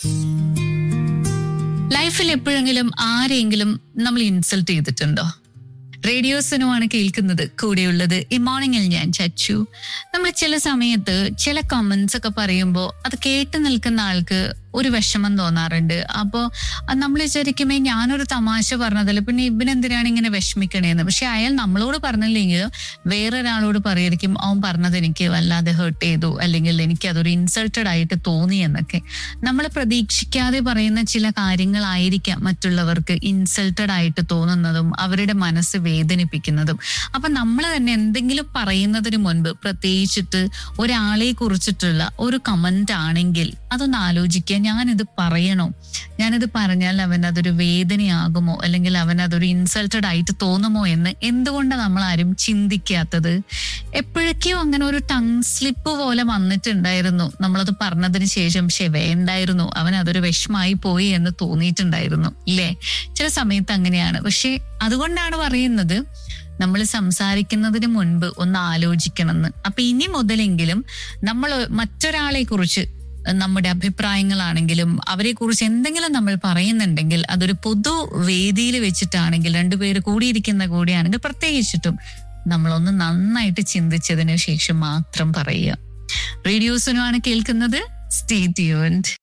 ലൈഫിൽ എപ്പോഴെങ്കിലും ആരെങ്കിലും നമ്മൾ ഇൻസൾട്ട് ചെയ്തിട്ടുണ്ടോ റേഡിയോസിനുമാണ് കേൾക്കുന്നത് കൂടെയുള്ളത് ഈ മോർണിംഗിൽ ഞാൻ ചച്ചു നമ്മൾ ചില സമയത്ത് ചില കമന്റ്സ് ഒക്കെ പറയുമ്പോൾ അത് കേട്ട് നിൽക്കുന്ന ആൾക്ക് ഒരു വിഷമം തോന്നാറുണ്ട് അപ്പോൾ നമ്മൾ വിചാരിക്കുമേ ഞാനൊരു തമാശ പറഞ്ഞതല്ല പിന്നെ ഇവനെന്തിനാണ് ഇങ്ങനെ വിഷമിക്കണേന്ന് പക്ഷെ അയാൾ നമ്മളോട് പറഞ്ഞില്ലെങ്കിൽ വേറൊരാളോട് പറയായിരിക്കും അവൻ പറഞ്ഞത് എനിക്ക് വല്ലാതെ ഹേർട്ട് ചെയ്തു അല്ലെങ്കിൽ എനിക്ക് അതൊരു ഇൻസൾട്ടഡ് ആയിട്ട് തോന്നി എന്നൊക്കെ നമ്മൾ പ്രതീക്ഷിക്കാതെ പറയുന്ന ചില കാര്യങ്ങളായിരിക്കാം മറ്റുള്ളവർക്ക് ഇൻസൾട്ടഡ് ആയിട്ട് തോന്നുന്നതും അവരുടെ മനസ്സ് വേദനിപ്പിക്കുന്നതും അപ്പൊ നമ്മൾ തന്നെ എന്തെങ്കിലും പറയുന്നതിന് മുൻപ് പ്രത്യേകിച്ചിട്ട് ഒരാളെ കുറിച്ചിട്ടുള്ള ഒരു കമന്റ് ആണെങ്കിൽ അതൊന്ന് ആലോചിക്കുക ഞാനിത് പറയണോ ഞാനിത് പറഞ്ഞാൽ അവൻ അതൊരു വേദനയാകുമോ അല്ലെങ്കിൽ അവൻ അതൊരു ഇൻസൾട്ടഡ് ആയിട്ട് തോന്നുമോ എന്ന് എന്തുകൊണ്ടാണ് നമ്മൾ ആരും ചിന്തിക്കാത്തത് എപ്പോഴൊക്കെയോ അങ്ങനെ ഒരു ടങ് സ്ലിപ്പ് പോലെ വന്നിട്ടുണ്ടായിരുന്നു നമ്മളത് പറഞ്ഞതിന് ശേഷം പക്ഷെ വേണ്ടായിരുന്നു അവൻ അതൊരു വിഷമായി പോയി എന്ന് തോന്നിയിട്ടുണ്ടായിരുന്നു ഇല്ലേ ചില സമയത്ത് അങ്ങനെയാണ് പക്ഷെ അതുകൊണ്ടാണ് പറയുന്നത് നമ്മൾ സംസാരിക്കുന്നതിന് മുൻപ് ഒന്ന് ആലോചിക്കണം എന്ന് അപ്പൊ ഇനി മുതലെങ്കിലും നമ്മൾ മറ്റൊരാളെ കുറിച്ച് നമ്മുടെ അഭിപ്രായങ്ങളാണെങ്കിലും അവരെ കുറിച്ച് എന്തെങ്കിലും നമ്മൾ പറയുന്നുണ്ടെങ്കിൽ അതൊരു പൊതു വേദിയിൽ വെച്ചിട്ടാണെങ്കിൽ രണ്ടുപേര് കൂടിയിരിക്കുന്ന കൂടിയാണെങ്കിൽ പ്രത്യേകിച്ചിട്ടും നമ്മളൊന്ന് നന്നായിട്ട് ചിന്തിച്ചതിന് ശേഷം മാത്രം പറയുക റേഡിയോസിനുമാണ് കേൾക്കുന്നത് സ്റ്റേ ട്യൂൺഡ്